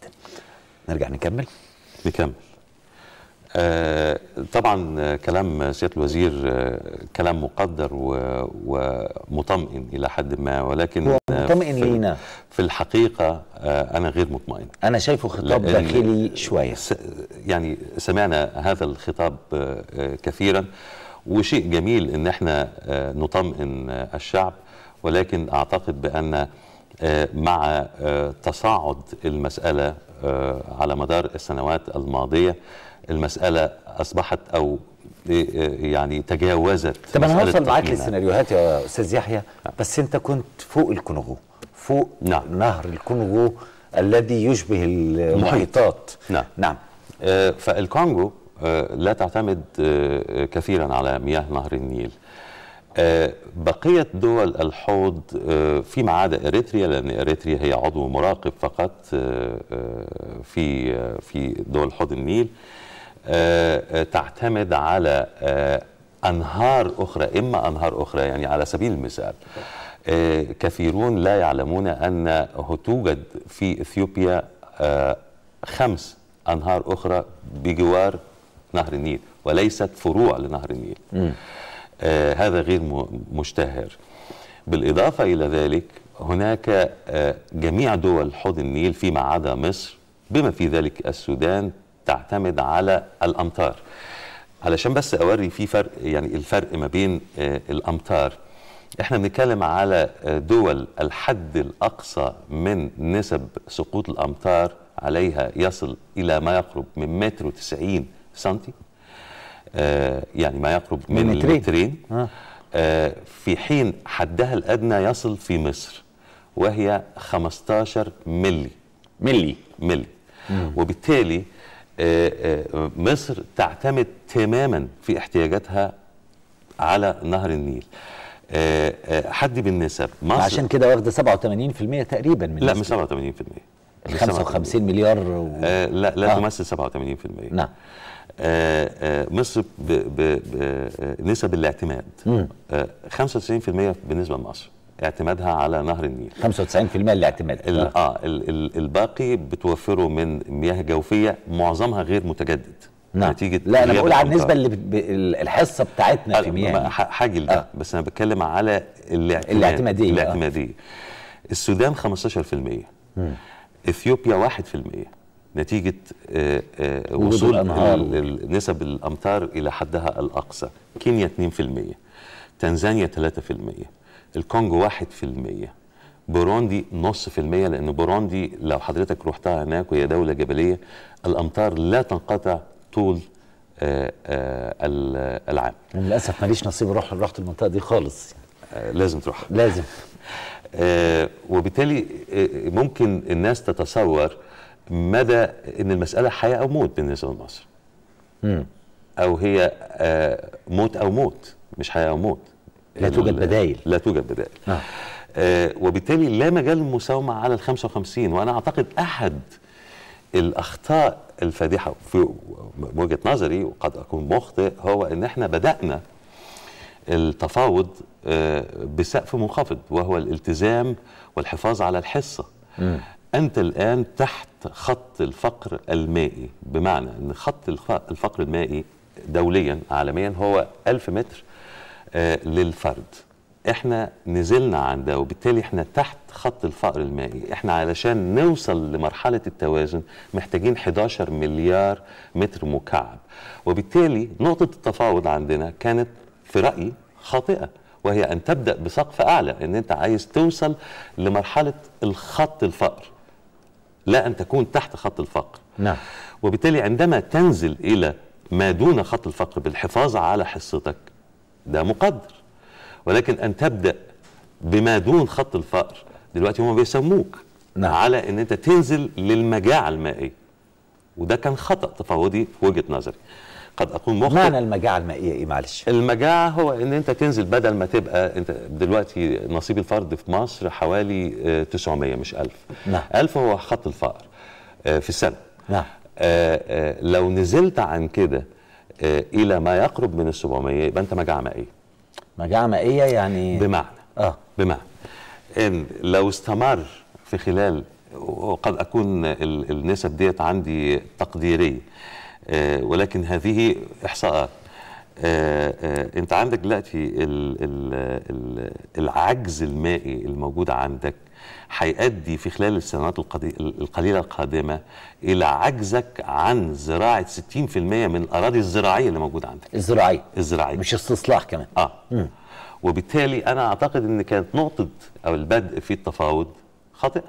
نرجع نكمل نكمل آه طبعا كلام سياده الوزير آه كلام مقدر و- ومطمئن الى حد ما ولكن هو آه، مطمئن في- لينا. في الحقيقه آه انا غير مطمئن انا شايفه خطاب لأن- داخلي شويه س- يعني سمعنا هذا الخطاب آه، آه، كثيرا وشيء جميل ان احنا آه، نطمئن آه، الشعب ولكن اعتقد بان آه، مع آه، تصاعد المساله آه، على مدار السنوات الماضيه المساله اصبحت او آه، يعني تجاوزت طب انا مسألة هوصل معاك تقييمها. للسيناريوهات يا استاذ يحيى بس انت كنت فوق الكونغو فوق نعم. نهر الكونغو الذي يشبه المحيطات نعم. نعم آه، فالكونغو آه، لا تعتمد آه، كثيرا على مياه نهر النيل آه، بقية دول الحوض آه، فيما عدا إريتريا لأن إريتريا هي عضو مراقب فقط آه، آه، في آه، في دول حوض النيل آه، آه، تعتمد على آه، أنهار أخرى إما أنهار أخرى يعني على سبيل المثال آه، كثيرون لا يعلمون أن توجد في إثيوبيا آه، خمس أنهار أخرى بجوار نهر النيل وليست فروع لنهر النيل آه هذا غير م- مشتهر بالإضافة إلى ذلك هناك آه جميع دول حوض النيل فيما عدا مصر بما في ذلك السودان تعتمد على الأمطار علشان بس أوري في فرق يعني الفرق ما بين آه الأمطار احنا بنتكلم على آه، دول الحد الأقصى من نسب سقوط الأمطار عليها يصل إلى ما يقرب من متر وتسعين سنتي آه، يعني ما يقرب من من مترين. المترين آه. آه، في حين حدها الأدنى يصل في مصر وهي 15 ملي ملي ملي وبالتالي آه، آه، مصر تعتمد تماما في احتياجاتها على نهر النيل آه، آه، حد بالنسب مصر عشان كده واخده 87% تقريبا من لا نسبة مش 87% ال مش 55 مليار و... آه لا لا آه. تمثل 87% نعم آه آه مصر بنسب الاعتماد آه 95% بالنسبه لمصر اعتمادها على نهر النيل 95% الاعتماد ال- آه. اه ال- ال- الباقي بتوفره من مياه جوفيه معظمها غير متجدد نعم نتيجه لا انا غياب بقول على الأمطار. النسبه اللي ب... ب- الحصه بتاعتنا في آه، مياه ما- ح- حاجه لده آه. بس انا بتكلم على الاعتماد الاعتمادية، آه. الاعتماديه السودان 15% اثيوبيا 1% نتيجه آه، آه، وجود وصول الأنهار. ال- ال- نسب الامطار الى حدها الاقصى كينيا 2% تنزانيا 3% الكونغو 1% بوروندي نص في المية لأن بوروندي لو حضرتك رحتها هناك وهي دولة جبلية الأمطار لا تنقطع طول آه، آه، ال- العام للاسف ماليش نصيب اروح رحت المنطقه دي خالص آه، لازم تروح لازم آه، وبالتالي آه، ممكن الناس تتصور مدى ان المساله حياه او موت بالنسبه لمصر او هي آه، موت او موت مش حياه او موت لا توجد ال- بدايل. لا توجد بدائل آه. آه وبالتالي لا مجال للمساومه على ال 55 وانا اعتقد احد الاخطاء الفادحه في وجهه نظري وقد اكون مخطئ هو ان احنا بدانا التفاوض آه، بسقف منخفض وهو الالتزام والحفاظ على الحصة أنت الآن تحت خط الفقر المائي بمعنى أن خط الف- الفقر المائي دوليا عالميا هو ألف متر آه، للفرد احنا نزلنا عن ده وبالتالي احنا تحت خط الفقر المائي احنا علشان نوصل لمرحلة التوازن محتاجين 11 مليار متر مكعب وبالتالي نقطة التفاوض عندنا كانت في رأيي خاطئة وهي أن تبدأ بسقف أعلى أن أنت عايز توصل لمرحلة الخط الفقر لا أن تكون تحت خط الفقر نعم وبالتالي عندما تنزل إلى ما دون خط الفقر بالحفاظ على حصتك ده مقدر ولكن أن تبدأ بما دون خط الفقر دلوقتي هم بيسموك نعم. على أن أنت تنزل للمجاعة المائية وده كان خطأ تفاوضي في وجهة نظري قد أكون مخطئ معنى المجاعه المائيه ايه معلش المجاعة هو ان انت تنزل بدل ما تبقى انت دلوقتي نصيب الفرد في مصر حوالي آه، 900 مش 1000 نعم. 1000 هو خط الفقر آه، في السنة نعم آه، آه، لو نزلت عن كده آه، الى ما يقرب من ال 700 يبقى انت مجاعة مائية مجاعه مائيه يعني بمعنى اه بمعنى ان لو استمر في خلال وقد اكون ال- النسب ديت عندي تقديريه آه، ولكن هذه احصاءات آه، آه، انت عندك دلوقتي ال- ال- ال- العجز المائي الموجود عندك هيؤدي في خلال السنوات القضي- القليله القادمه الى عجزك عن زراعه 60% من الاراضي الزراعيه اللي موجوده عندك الزراعيه الزراعيه مش استصلاح كمان اه وبالتالي انا اعتقد ان كانت نقطه او البدء في التفاوض خاطئه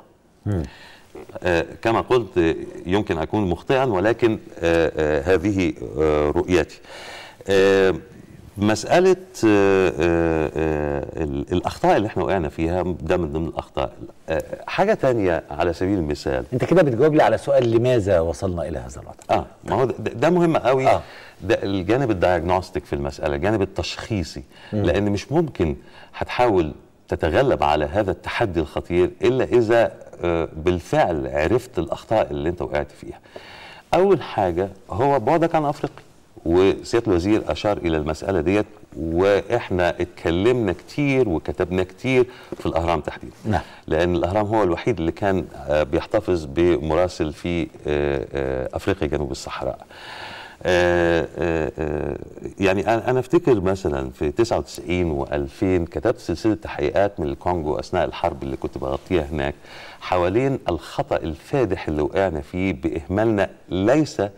آه كما قلت آه، يمكن اكون مخطئا ولكن آه آه هذه آه رؤيتي آه مسألة آه آه آه ال- الأخطاء اللي احنا وقعنا فيها ده من ضمن الأخطاء آه حاجة تانية على سبيل المثال انت كده بتجاوب لي على سؤال لماذا وصلنا الى هذا الوضع اه ما هو ده, ده مهم قوي آه. آه. ده الجانب الدياجنوستيك في المساله الجانب التشخيصي لان مش ممكن هتحاول تتغلب على هذا التحدي الخطير الا اذا آه، بالفعل عرفت الاخطاء اللي انت وقعت فيها اول حاجه هو بعدك عن افريقيا وسياده الوزير اشار الى المساله ديت واحنا اتكلمنا كتير وكتبنا كتير في الاهرام تحديدا نعم. لان الاهرام هو الوحيد اللي كان آه، بيحتفظ بمراسل في آه، آه، افريقيا جنوب الصحراء آه، آه، آه، يعني انا أنا افتكر مثلا في 99 و2000 كتبت سلسله تحقيقات من الكونغو اثناء الحرب اللي كنت بغطيها هناك حوالين الخطا الفادح اللي وقعنا فيه باهمالنا ليس آه،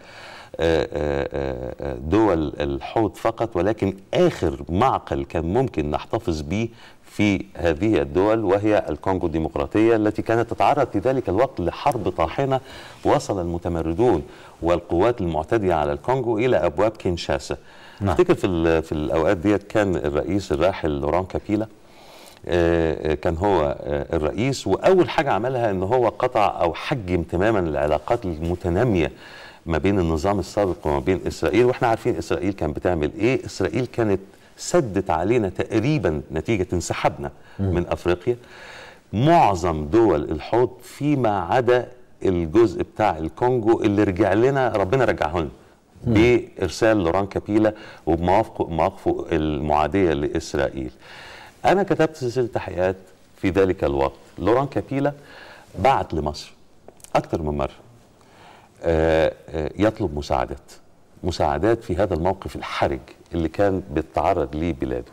آه، آه، دول الحوض فقط ولكن اخر معقل كان ممكن نحتفظ به في هذه الدول وهي الكونغو الديمقراطية التي كانت تتعرض في ذلك الوقت لحرب طاحنة وصل المتمردون والقوات المعتدية على الكونغو إلى أبواب كينشاسا نعم. افتكر في, ال- في الأوقات ديت كان الرئيس الراحل لوران كابيلا آه، آه، كان هو آه، الرئيس واول حاجه عملها ان هو قطع او حجم تماما العلاقات المتناميه ما بين النظام السابق وما بين اسرائيل واحنا عارفين اسرائيل كانت بتعمل ايه اسرائيل كانت سدت علينا تقريبا نتيجه انسحابنا من افريقيا معظم دول الحوض فيما عدا الجزء بتاع الكونجو اللي رجع لنا ربنا رجعه لنا بارسال لوران كابيلا وبمواقفه مواقفه المعاديه لاسرائيل. انا كتبت سلسله تحقيقات في ذلك الوقت، لوران كابيلا بعت لمصر اكثر من مره آه، آه، يطلب مساعدات مساعدات في هذا الموقف الحرج اللي كان بيتعرض ليه بلاده.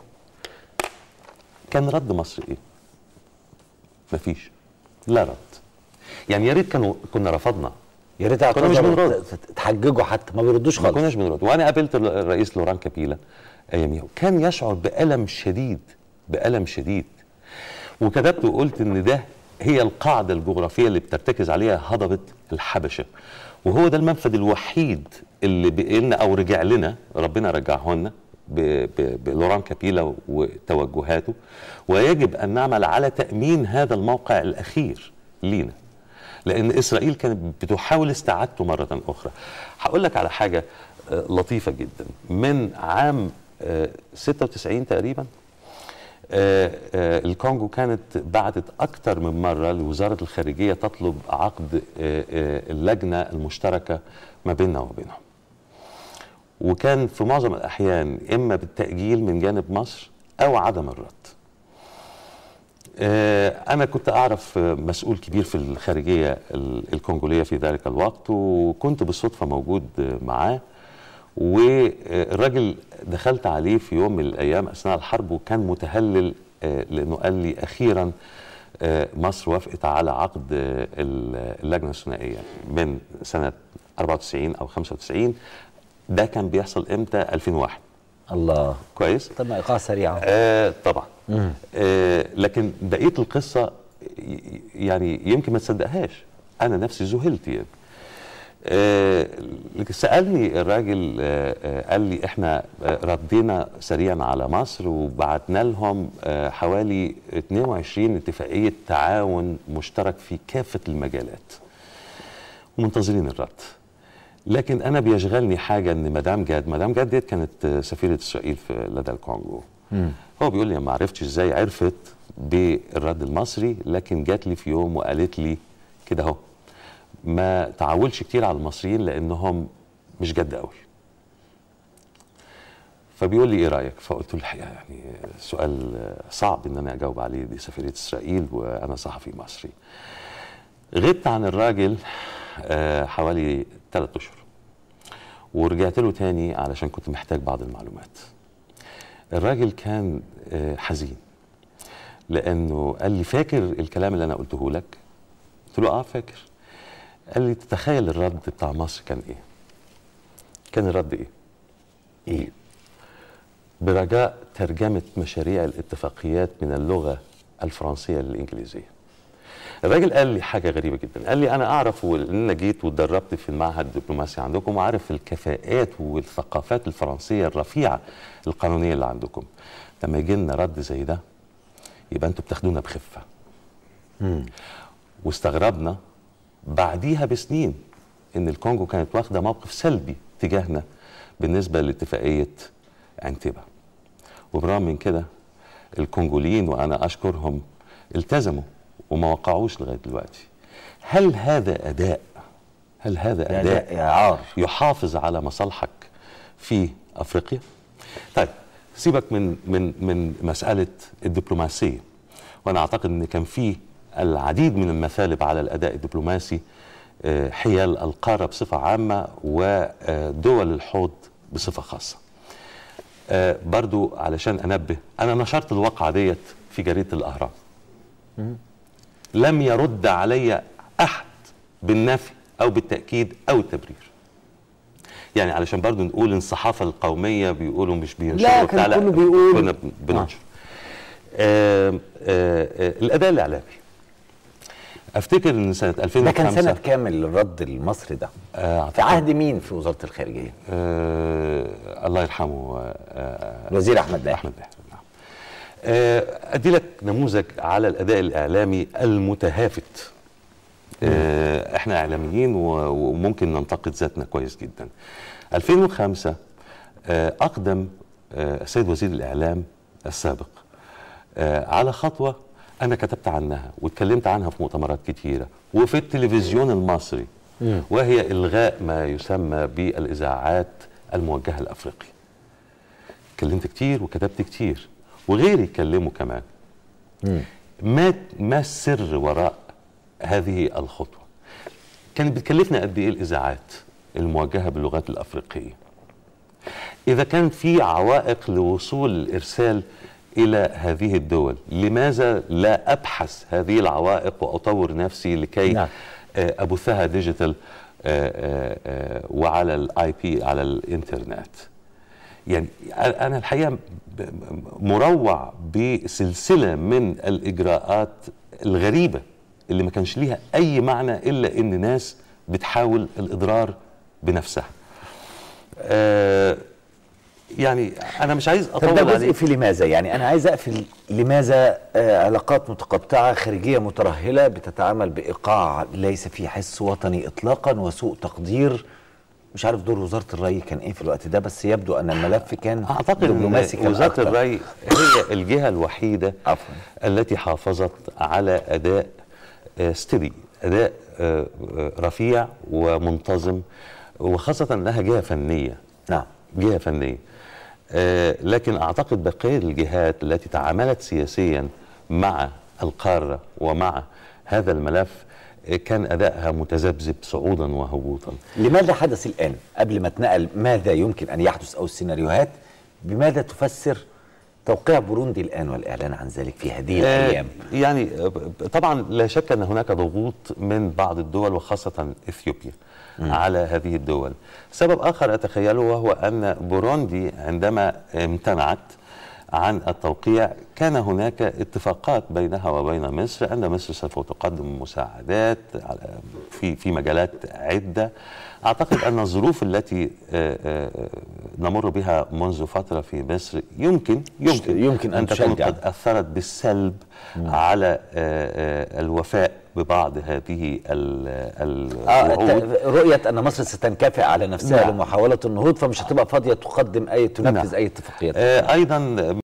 كان رد مصر ايه؟ مفيش لا رد. يعني يا ريت كانوا كنا رفضنا يا ريت كنا مش اعتذروا بنرد. ت- تحججوا حتى ما بيردوش ما خالص كناش بنرد وانا قابلت ال- الرئيس لوران كابيلا اياميها كان يشعر بالم شديد بالم شديد وكتبت وقلت ان ده هي القاعده الجغرافيه اللي بترتكز عليها هضبه الحبشه وهو ده المنفذ الوحيد اللي بقي لنا او رجع لنا ربنا رجعه لنا ب- ب- بلوران كابيلا وتوجهاته ويجب ان نعمل على تامين هذا الموقع الاخير لينا لان اسرائيل كانت بتحاول استعادته مره اخرى هقول لك على حاجه آه، لطيفه جدا من عام آه، 96 تقريبا آه، آه، الكونغو كانت بعتت اكثر من مره لوزاره الخارجيه تطلب عقد آه، آه، اللجنه المشتركه ما بيننا وبينهم وكان في معظم الاحيان اما بالتاجيل من جانب مصر او عدم الرد آه، أنا كنت أعرف آه، مسؤول كبير في الخارجية ال- الكونغولية في ذلك الوقت وكنت بالصدفة موجود آه، معاه والراجل دخلت عليه في يوم من الأيام أثناء الحرب وكان متهلل آه، لأنه قال لي أخيرا آه، مصر وافقت على عقد آه، ال- اللجنة الثنائية من سنة 94 أو 95 ده كان بيحصل إمتى 2001 الله كويس تم ايقاع سريع آه طبعا آه لكن بقيه القصه ي- يعني يمكن ما تصدقهاش انا نفسي ذهلت يعني آه سالني الراجل آه آه قال لي احنا آه ردينا سريعا على مصر وبعتنا لهم آه حوالي 22 اتفاقيه تعاون مشترك في كافه المجالات ومنتظرين الرد لكن انا بيشغلني حاجه ان مدام جاد مدام جاد ديت كانت آه، سفيره اسرائيل في لدى الكونغو هو بيقول لي ما عرفتش ازاي عرفت بالرد المصري لكن جات لي في يوم وقالت لي كده اهو ما تعولش كتير على المصريين لانهم مش جد قوي فبيقول لي ايه رايك فقلت له الحقيقه يعني سؤال صعب ان انا اجاوب عليه دي سفيره اسرائيل وانا صحفي مصري غبت عن الراجل آه، حوالي ثلاث اشهر ورجعت له تاني علشان كنت محتاج بعض المعلومات الراجل كان آه، حزين لانه قال لي فاكر الكلام اللي انا قلته لك قلت له اه فاكر قال لي تتخيل الرد بتاع مصر كان ايه كان الرد ايه ايه برجاء ترجمة مشاريع الاتفاقيات من اللغة الفرنسية للإنجليزية الراجل قال لي حاجة غريبة جدا قال لي أنا أعرف وإن أنا جيت واتدربت في المعهد الدبلوماسي عندكم وعارف الكفاءات والثقافات الفرنسية الرفيعة القانونية اللي عندكم لما يجي لنا رد زي ده يبقى أنتوا بتاخدونا بخفة واستغربنا بعديها بسنين ان الكونجو كانت واخده موقف سلبي تجاهنا بالنسبه لاتفاقيه انتبه وبرغم من كده الكونجوليين وانا اشكرهم التزموا وما وقعوش لغايه دلوقتي هل هذا اداء هل هذا اداء ده اعار يحافظ على مصالحك في افريقيا طيب سيبك من من من مساله الدبلوماسيه وانا اعتقد ان كان في العديد من المثالب على الاداء الدبلوماسي آه، حيال القاره بصفه عامه ودول الحوض بصفه خاصه آه، برضو علشان انبه انا نشرت الواقعه ديت في جريده الاهرام لم يرد علي احد بالنفي او بالتاكيد او التبرير يعني علشان برضو نقول ان الصحافه القوميه بيقولوا مش بينشروا لا، بتاع، كان كله بيقول. كنا بن- بننشر آه. آه آه الاداء الاعلامي افتكر ان سنه 2005 ده كان سنه كام الرد المصري ده آه في عهد مين في وزاره الخارجيه آه الله يرحمه آه آه الوزير احمد لاحي احمد لاحي نعم آه، ادي لك نموذج على الاداء الاعلامي المتهافت آه، احنا اعلاميين و- وممكن ننتقد ذاتنا كويس جدا 2005 آه، اقدم آه، السيد وزير الاعلام السابق آه، على خطوه انا كتبت عنها واتكلمت عنها في مؤتمرات كتيره وفي التلفزيون المصري وهي الغاء ما يسمى بالاذاعات الموجهه لافريقيا اتكلمت كتير وكتبت كتير وغيري اتكلموا كمان ما ما السر وراء هذه الخطوه كانت بتكلفنا قد ايه الاذاعات الموجهه باللغات الافريقيه اذا كان في عوائق لوصول الارسال الى هذه الدول لماذا لا ابحث هذه العوائق واطور نفسي لكي نعم. آه، ابثها ديجيتال آه، آه، آه، وعلى الاي بي على الانترنت يعني انا الحقيقه ب- مروع بسلسله من الاجراءات الغريبه اللي ما كانش ليها اي معنى الا ان ناس بتحاول الاضرار بنفسها آه يعني انا مش عايز طب ده اطول جزء عليك في لماذا يعني انا عايز اقفل لماذا آه، علاقات متقطعه خارجيه مترهله بتتعامل بايقاع ليس فيه حس وطني اطلاقا وسوء تقدير مش عارف دور وزاره الري كان ايه في الوقت ده بس يبدو ان الملف كان اعتقد دبلوماسي ان كان وزاره أكتر. الري هي الجهه الوحيده عفواً. التي حافظت على اداء ستدي اداء آه، آه، رفيع ومنتظم وخاصه انها جهه فنيه نعم جهه فنيه آه، لكن اعتقد بقيه الجهات التي تعاملت سياسيا مع القاره ومع هذا الملف آه، كان ادائها متذبذب صعودا وهبوطا لماذا حدث الآن قبل ما اتنقل ماذا يمكن أن يحدث أو السيناريوهات بماذا تفسر توقيع بوروندي الآن والإعلان عن ذلك في هذه الأيام آه، يعني آه، طبعا لا شك ان هناك ضغوط من بعض الدول وخاصه اثيوبيا على هذه الدول. سبب اخر اتخيله وهو ان بوروندي عندما امتنعت عن التوقيع كان هناك اتفاقات بينها وبين مصر ان مصر سوف تقدم مساعدات على- في في مجالات عده اعتقد ان الظروف التي آه، آه، نمر بها منذ فتره في مصر يمكن يمكن يمكن أن تكون تشجع. قد اثرت بالسلب على آه، آه، الوفاء ببعض هذه ال- آه الوعود ت- رؤية أن مصر ستنكفئ على نفسها نعم. لمحاولة النهوض فمش هتبقى فاضية تقدم أي تنفذ نعم. أي اتفاقيات آه، ايضا